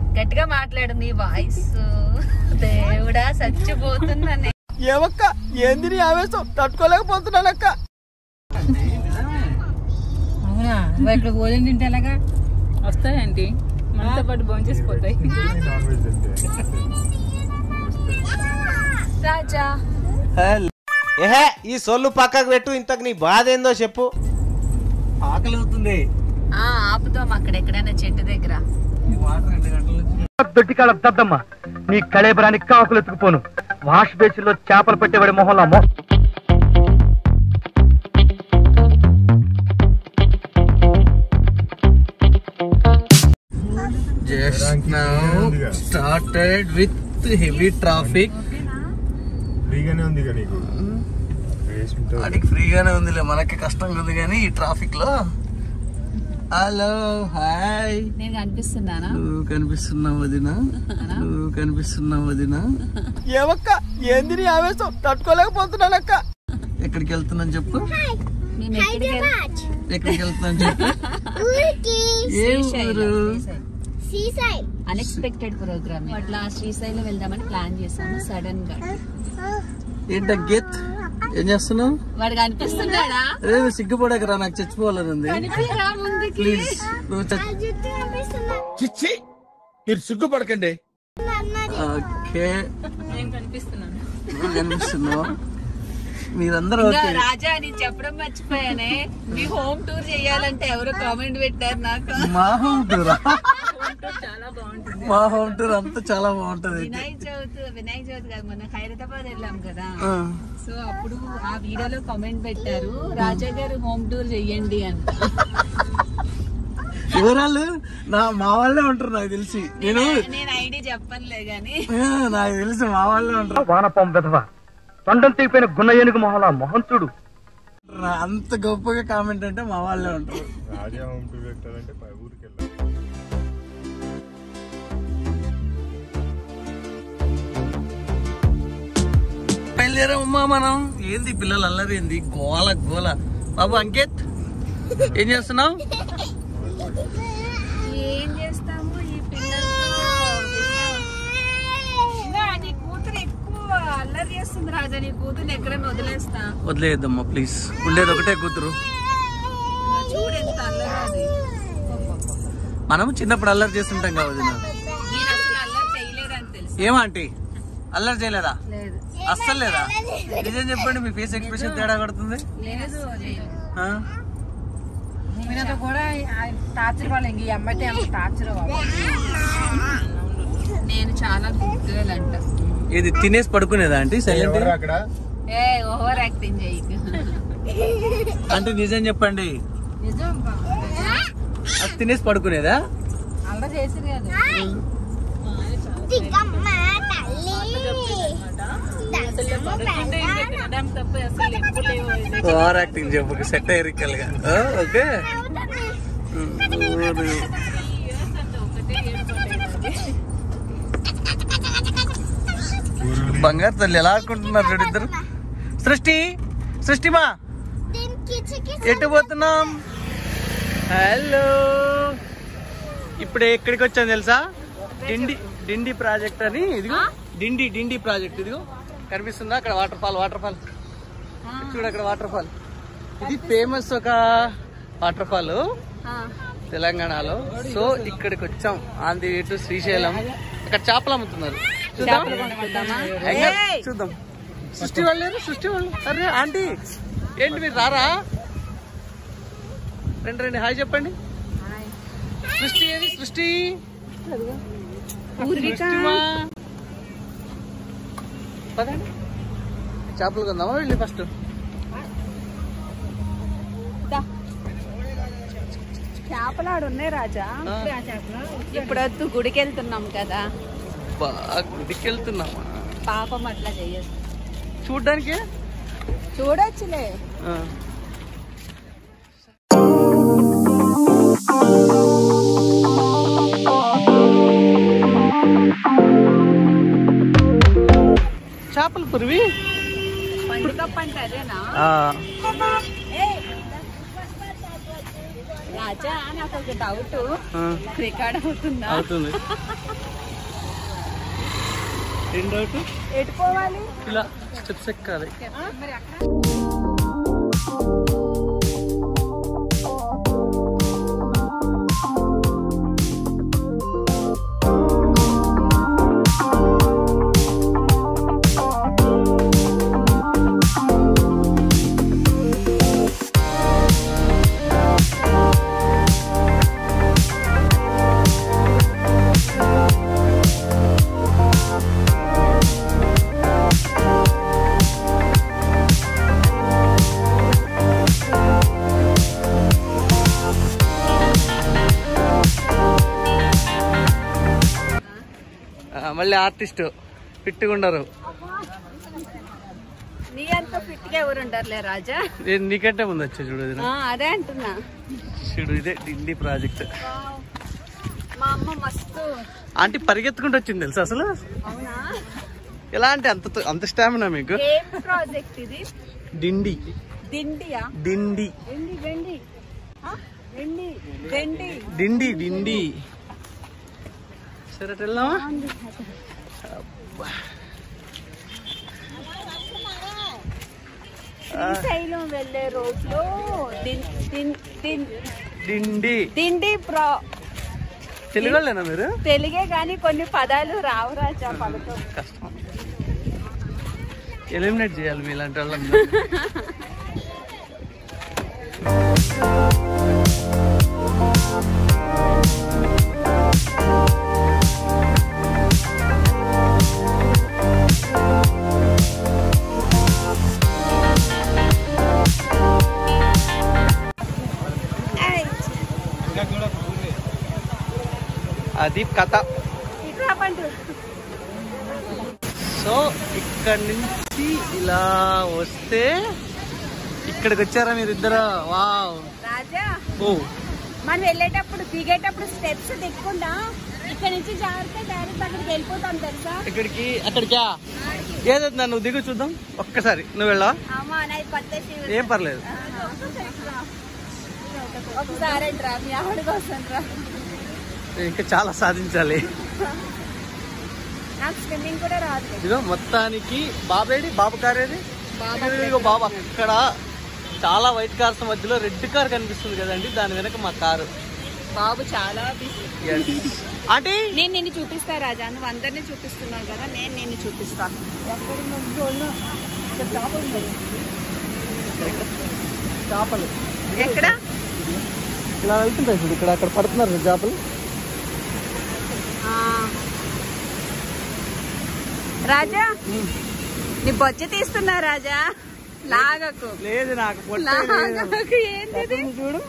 గట్టిగా మాట్లాడు నీ వాయిస్ దేవుడా చచ్చిపోతున్నానే ఏమక్క ఏంది నీ ఆవేశం తట్టుకోలేకపోతున్నానక్క అవునా మరి ఇక్కడ భోజనం తింటే ఎలాగా వస్తాయండి మనతో పాటు భోజనం చేసిపోతాయి రాజా ఏహే ఈ సొల్లు పక్కకు పెట్టు ఇంతకు నీ బాధ ఏందో చెప్పు ఆకలి అవుతుంది ఆ ఆపుతాం అక్కడ ఎక్కడైనా చెట్టు దగ్గర దొడ్డికాళ్ళ దద్దమ్మ నీ కళేబరానికి కాకులు ఎత్తుకుపోను వాష్ బేసిన్ లో చేపలు పెట్టేవాడి మొహంలో మొహం just now started with heavy traffic ఫ్రీగానే ఉంది ఇక నీకు వేసుకుంటే వాడికి ఫ్రీగానే ఉందిలే మనకి కష్టంగా ఉంది కానీ ఈ ట్రాఫిక్ లో హలో హాయ్ నేను కనిపిస్తున్నానా నువ్వు కనిపిస్తున్నావు వదినా నువ్వు కనిపిస్తున్నావు వదినా ఏమక్క ఏంది నీ ఆవేశం తట్టుకోలేకపోతున్నానక్క ఎక్కడికి వెళ్తున్నాను చెప్పు మేము ఎక్కడికి వెళ్తాం ఎక్కడికి వెళ్తున్నాను చెప్పు ఏ ఊరు అన్ఎక్స్పెక్టెడ్ ప్రోగ్రామ్ అట్లా శ్రీశైలం వెళ్దామని ప్లాన్ చేసాము సడన్ గా ఏంట గెత్ ఏం చేస్తున్నావు వాడు కనిపిస్తున్నాడా అదే సిగ్గుపడకరా నాకు చచ్చిపోవాలని ఉంది కనిపిరా ముందుకి ప్లీజ్ నువ్వు చచ్చి చిచ్చి మీరు సిగ్గుపడకండి ఓకే నేను కనిపిస్తున్నాను నువ్వు కనిపిస్తున్నావు మీరందరూ ఇంకా ఓకే రాజా నేను చెప్పడం మర్చిపోయానే మీ హోమ్ టూర్ చేయాలంటే ఎవరు కామెంట్ పెట్టారు నాకు మా హోమ్ టూర్ చాలా బాగుంటుంది మా హోమ్ టూర్ అంతా చాలా బాగుంటది వినాయక చవితి వినాయక చవితి కాదు మొన్న హైదరాబాద్ వెళ్ళాం కదా ఆ, సో అప్పుడు ఆ వీడియోలో కామెంట్ పెట్టారు రాజా గారు హోమ్ టూర్ చెయ్యండి అని వివరాలు నా మా వాళ్ళే ఉంటారు నాకు తెలిసి నేను నేను ఐడి చెప్పనులే గాని ఆ, నాకు తెలిసి మా వాళ్ళే ఉంటారు వానపం విధవ తొండం తెగిపోయిన గున్న ఏనుగు మొహంలో మొహం చూడు నా అంత గొప్పగా కామెంట్ అంటే మా వాళ్ళే ఉంటారు రాజా హోమ్ టూర్ పెట్టాలంటే పై ఊరికి వెళ్ళాలి బయలుదేరామమ్మా మనం ఏంది పిల్లలు అల్లరి ఏంది గోల గోల బాబు అంకిత్ ఏం చేస్తున్నావు ఏం చేస్తాము ఈ పిల్లలతో ఇంకా నీ కూతురు ఎక్కువ అల్లరి చేస్తుంది రాజా నీ కూతురు ఎక్కడైనా వదిలేస్తా వదిలేయద్దమ్మా ప్లీజ్ ఉండేది ఒకటే కూతురు చూడు ఎంత అల్లరి అది మనం చిన్నప్పుడు అల్లరి చేస్తుంటాం కదా వదిన. నేను అసలు అల్లరి చేయలేదని తెలుసు ఏమా ఆంటీ అల్లరి చేయలేదా లేదు అస్సలు లేదా నిజం చెప్పండి మీ ఫేస్ ఎక్స్ప్రెషన్ తేడా కొడుతుంది లేదు లేదు. ఆ? మీనతో కూడా టార్చర్ వాళ్ళు ఇంక ఈ అమ్మాయితే అంత టార్చర్ నేను చాలా గుడ్ గర్ల్ అంట ఇది తినేసి పడుకునేదా ఆంటీ సైలెంట్ ఎవరు అక్కడ ఏ ఓవర్ యాక్టింగ్ చేయకు అంటే నిజం చెప్పండి నిజం అది తినేసి పడుకునేదా అలా చేసింది కదా తినడం తప్ప అసలు ఎప్పుడు లేవు ఓవర్ యాక్టింగ్ చెప్పు సెట్ అయ్యారు గా ఓకే బంగారు తల్లి ఎలా ఆడుకుంటున్నారు చూడు ఇద్దరు సృష్టి సృష్టిమా ఎటు పోతున్నాం హలో ఇప్పుడు ఎక్కడికి వచ్చాను తెలుసా డిండి డిండి ప్రాజెక్ట్ అని ఇదిగో డిండి డిండి ప్రాజెక్ట్ ఇదిగో కనిపిస్తుందా అక్కడ వాటర్ ఫాల్ వాటర్ ఫాల్ చూడు అక్కడ వాటర్ ఫాల్ ఇది ఫేమస్ ఒక వాటర్ ఫాల్ తెలంగాణలో సో ఇక్కడికి వచ్చాం on the way to Srisailam అక్కడ చేపలు అమ్ముతున్నారు చూద్దాం ఎంగ? చూద్దాం సృష్టి వాళ్ళు లేరు? సృష్టి వాళ్ళు అరే ఆంటీ ఏంటి మీరు రారా రండి రండి హాయ్ చెప్పండి సృష్టి ఏది సృష్టి సృష్టిమా. పదండి చేపలు కొందామా వెళ్ళి ఫస్ట్ చేపలాడు ఉన్నాయి రాజా ఇప్పుడు వద్దు గుడికి వెళ్తున్నాం కదా బాగా గుడికి వెళ్తున్నామా పాపం అట్లా చెయ్యదు చూడ్డానికి చూడొచ్చులే ఆ. చేపల పురివి పండుగప్ప అంటే అదేనా రాజా రాజా నాకు ఒక డౌట్ ఆ, రికార్డ్ అవుతుందా అవుతుంది ఏం డౌట్ ఎటు పోవాలి ఇలా స్టెప్స్ ఎక్కాలి మరి అక్కడ ఆ, మళ్ళీ ఆర్టిస్ట్ ఫిట్గా ఉండరు నీ అంత ఫిట్ గా ఎవరు ఉంటారులే రాజా నేను నీకంటే ముందు వచ్చా చూడు వదిన. ఆ, అదే అంటున్నా చూడు ఇదే డిండి ప్రాజెక్ట్ వావ్. మా అమ్మ మస్తు ఆంటీ పరిగెత్తుకుంటూ వచ్చింది తెలుసా అసలు అవునా ఎలా అంటే అంత అంత స్టామినా మీకు ఏం ప్రాజెక్ట్ ఇది డిండి దిండియా డిండి వెండి వెండి ఆ? వెండి వెండి డిండి డిండి సరే అటు వెళ్దామా శ్రీశైలం వెళ్ళే రోడ్లో దిన్- దిన్- దిన్- డిండి దిండి ప్రో తెలుగు వాళ్ళేనా మీరు తెలుగే కానీ కొన్ని పదాలు రావు రాజా పలకం కష్టం ఎలిమినేట్ చేయాలి మీలాంటి వాళ్ళని అది కథ ఇట్లా పండు సో ఇక్కడ నుంచి ఇలా వస్తే ఇక్కడికి వచ్చారా మీరు ఇద్దరు వావ్ రాజా ఓ మనం వెళ్ళేటప్పుడు దిగేటప్పుడు స్టెప్స్ దిక్కుండా ఇక్కడ నుంచి జాగ్రత్త డైరెక్ట్ అక్కడికి వెళ్ళిపోతాం తెలుసా ఇక్కడికి అక్కడికా ఏదైతే నన్ను దిగు చూద్దాం ఒక్కసారి నువ్వు వెళ్ళా అమ్మా నాది కొత్త శివుడు. ఏం పర్లేదు ఒకసారి రా మీ ఆవిడ కోసం రా ఇంకా చాలా సాధించాలి నాకు స్విమ్మింగ్ కూడా రాదు ఇదిగో మొత్తానికి బాబేడి బాబు కార్ ఏది ఇదిగో బాబు అక్కడ చాలా వైట్ కార్స్ మధ్యలో రెడ్ కార్ కనిపిస్తుంది కదండి దాని వెనక మా కారు బాబు చాలా busy. ఆంటీ నేను నిన్ను చూపిస్తా రాజా నువ్వు అందరినీ చూపిస్తున్నావు కదా నేను నిన్ను చూపిస్తా చేపలు ఎక్కడ ఇలా వెళ్తుంటాయి చూడు ఇక్కడ అక్కడ పడుతున్నారు చేపలు ఆ. రాజా నీ బొచ్చ తీస్తున్నా రాజా లాగకు లేదు నాకు పొట్టే లేదు. లాగకు ఏంటిది అతన్ని చూడు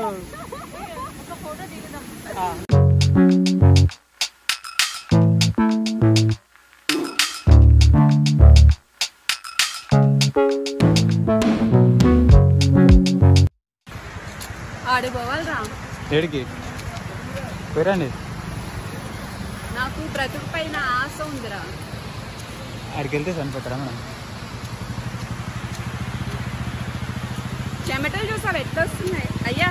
ఆ. ఆడు పోవాలిరా ఏడికి పోయిరండి నాకు బ్రతుకు పైన ఆశ ఉందిరా ఆడికి వెళ్తే చనిపోతారా మేడం చెమటలు చూసావు ఎట్లా వస్తున్నాయి అయ్యా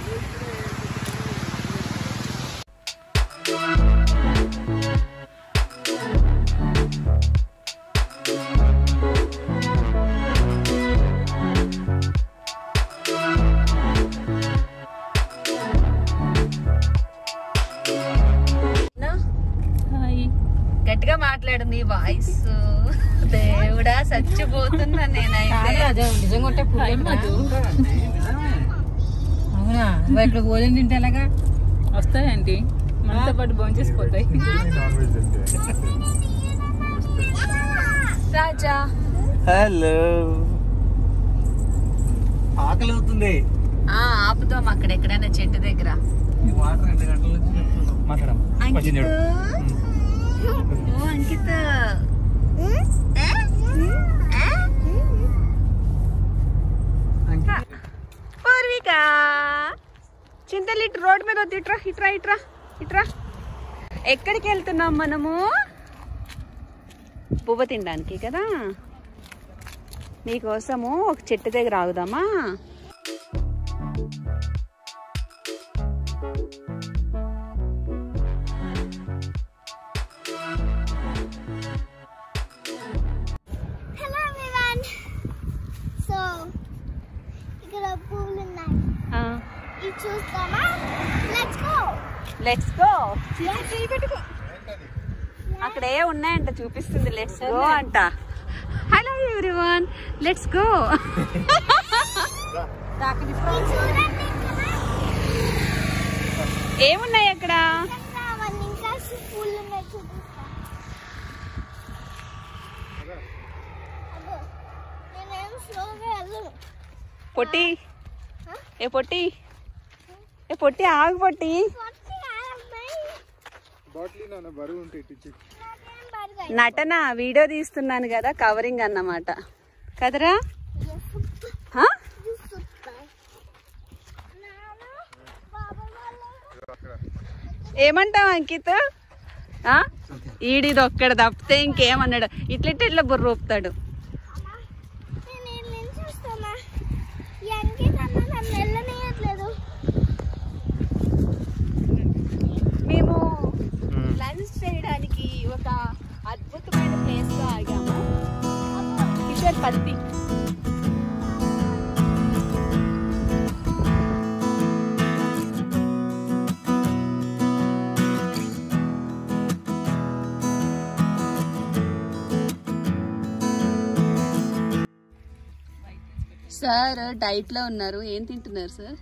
హాయ్ గట్టిగా మాట్లాడు నీ వాయిస్ దేవుడా చచ్చిపోతున్నా నేనైతే నిజంగా ఉంటే అవునా మరి ఇక్కడ భోజనం తింటే ఎలాగా వస్తాయండి మనతో పాటు భోంచేసిపోతాయి నాన్ వెజ్ అంటే రాజా హలో ఆకలి అవుతుంది ఆ ఆపుదాం అక్కడ ఎక్కడైనా చెట్టు దగ్గర వాటర్ రెండు గంటల నుంచి మాట్లాడమ్మా అంకిత్ ఓ అంకిత్ పూర్విక చింతలు ఇటు రోడ్ మీద వద్దు ఇట్రా ఇట్రా ఇట్రా ఇట్రా ఎక్కడికి వెళ్తున్నాం మనము పువ్వు తినడానికి కదా నీకోసము ఒక చెట్టు దగ్గర ఆగుదామా లెట్స్ గో అక్కడ ఏ ఉన్నాయంట చూపిస్తుంది లెట్స్ గో అంట హలో ఎవ్రీవన్ లెట్స్ గో ఏమున్నాయి అక్కడ పొట్టి ఏ పొట్టి ఏ పొట్టి ఆగు పొట్టి బాటిల్ నాన్న బరువు ఉంటాయి టిచ్చి నటన వీడియో తీస్తున్నాను కదా కవరింగ్ అన్నమాట కదరా హా? ఏమంటావు అంకిత్ ఆ? ఈడిది ఒక్కడ తప్పితే ఇంకేమన్నాడు ఇట్లా ఇట్లా ఇట్లా బుర్ర ఊపుతాడు మేము లంచ్ చేయడానికి ఒక అద్భుతమైన ప్లేస్ లో ఆగాము కిషోర్ పత్తి సార్ డైట్ లో ఉన్నారు ఏం తింటున్నారు సార్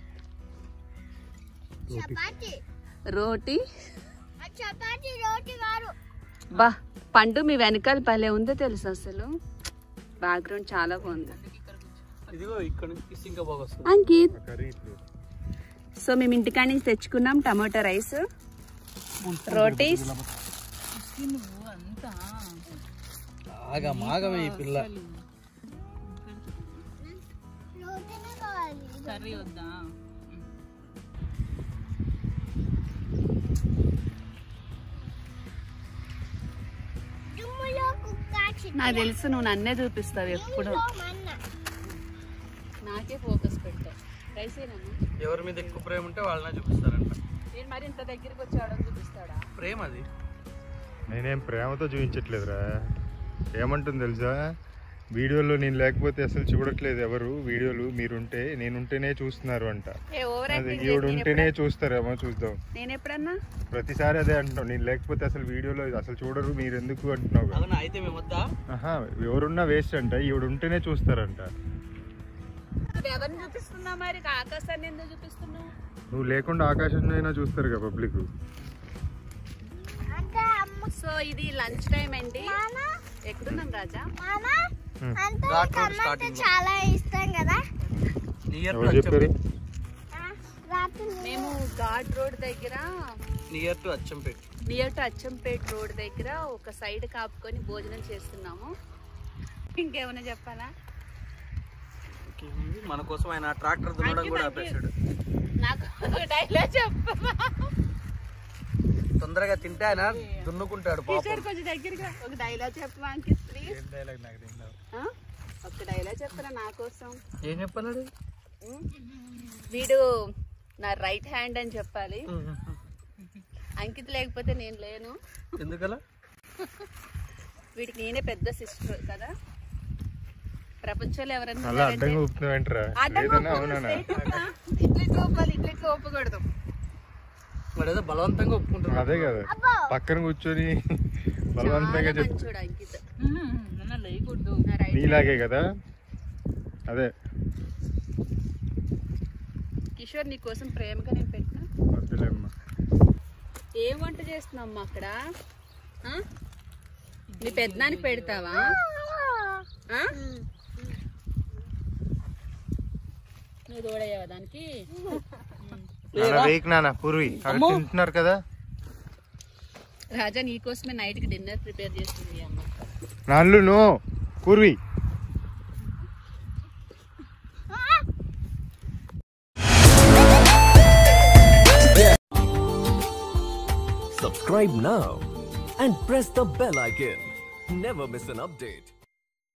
రోటీ చపాతి రోటి గారు బా పండు మీ వెనకాల భలే ఉందో తెలుసు అసలు బ్యాక్గ్రౌండ్ చాలా బాగుంది ఇదిగో ఇక్కడ నుంచి ఇంకా బాగా వస్తుంది అంకిత్ కర్రీ ఇప్పుడు సో మేము ఇంటికాడ నుంచి తెచ్చుకున్నాం టమాటో రైస్ రోటీస్ నువ్వు అంతా ఆగా మాగమే ఈ పిల్ల రోటినే కావాలి కర్రీ వద్దా దుమ్ములో కుక్క చికెన్ నాకు తెలుసు నువ్వు నన్నే చూపిస్తావు ఎప్పుడు మన్న నాకే ఫోకస్ పెట్టావు రైస్ ఎవరి మీద ఎక్కువ ప్రేమ ఉంటే వాళ్ళనే చూపిస్తారంట నేను మరి ఇంత దగ్గరికి వచ్చి అవడం చూపిస్తాడా ప్రేమ అది నేనేం ప్రేమతో చూపించట్లేదురా ఏమంటుంది తెలుసా వీడియోలో నేను లేకపోతే అసలు చూడట్లేదు ఎవరు వీడియోలు మీరుంటే నేనుంటేనే చూస్తున్నారు అంట ఏ ఓవర్ అది ఈవిడ ఉంటేనే చూస్తారేమో చూద్దాం నేను ఎప్పుడన్నా ప్రతిసారి అదే అంటున్నావు నేను లేకపోతే అసలు వీడియోలో అసలు చూడరు మీరు ఎందుకు అంటున్నావు కదా. అవునా అయితే మేము వద్దా ఆహా ఎవరున్నా వేస్ట్ అంట ఈవిడ ఉంటేనే చూస్తారంట ఎవరిని చూపిస్తున్నా మరి ఆకాశాన్ని ఎందుకు చూపిస్తున్నావు నువ్వు లేకుండా ఆకాశం అయినా చూస్తారు కదా పబ్లిక్ అంటే అమ్మ సో ఇది లంచ్ టైం అండి ఎక్కడున్నాం రాజా మామ అంటే ఘాట్ రోడ్ టమాటా స్టార్టింగ్ లో. చాలా ఇష్టం కదా నియర్ ఎవరు చెప్పారు ఆ, రాత్రి మేము ఘాట్ రోడ్ దగ్గర near to Achampet near to Achampet road దగ్గర ఒక సైడ్ కాపుకొని భోజనం చేస్తున్నాము ఇంకేమైనా చెప్పాలా ఇంకేముంది? మన కోసం ఆయన ట్రాక్టర్ దున్నడం కూడా ఆపేశాడు నాకు డైలాగ్ చెప్పమా తొందరగా తింటే ఆయన దున్నుకుంటాడు పాపం టీచర్ కొంచెం దగ్గరగా ఒక డైలాగ్ చెప్పమా అంకిత్ ప్లీజ్ ఒక డైలాగ్ చెప్పరా నా కోసం ఏం చెప్పన్నాడు ఉమ్? వీడు నా రైట్ హ్యాండ్ అని చెప్పాలి అంకిత్ లేకపోతే నేను లేను ఎందుకలా వీడికి నేనే పెద్ద సిస్టర్ కదా ప్రపంచంలో ఎవరైనా అలా ఉన్నారంటే- అడ్డంగా ఊపుతున్నావు ఏంట్రా అడ్డంగా ఏదైనా ఊపుకోను, అవునా straight ఊపా. ఇట్లా ఇట్లా ఊపాలి ఇట్లా ఇట్లా ఊపకూడదు వాడు ఏదో బలవంతంగా ఒప్పుకుంటున్నాడు అదే కదా పక్కన కూర్చొని బలవంతంగా చాలా చెప్ మంచోడు అంకిత్ నన్ను లేయకూడదు నా రైట్ నీలాగే కదా అదే కిషోర్ నీ కోసం ప్రేమగా నేను పెట్టిన వద్దులేమ్మా ఏం వంట చేస్తున్నామ్మా అక్కడ ఆ? నీ పెద్దనానికి పెడతావా ఆ? నువ్వు తోడయ్యావా దానికి నాన్న వేయకు నాన్న పూర్వి అక్కడ తింటున్నారు కదా రాజా నీ కోసమే నైట్ కి డిన్నర్ ప్రిపేర్ చేస్తుంది అమ్మ నాన్లు నో Purvi Subscribe now and press the bell icon. Never miss an update.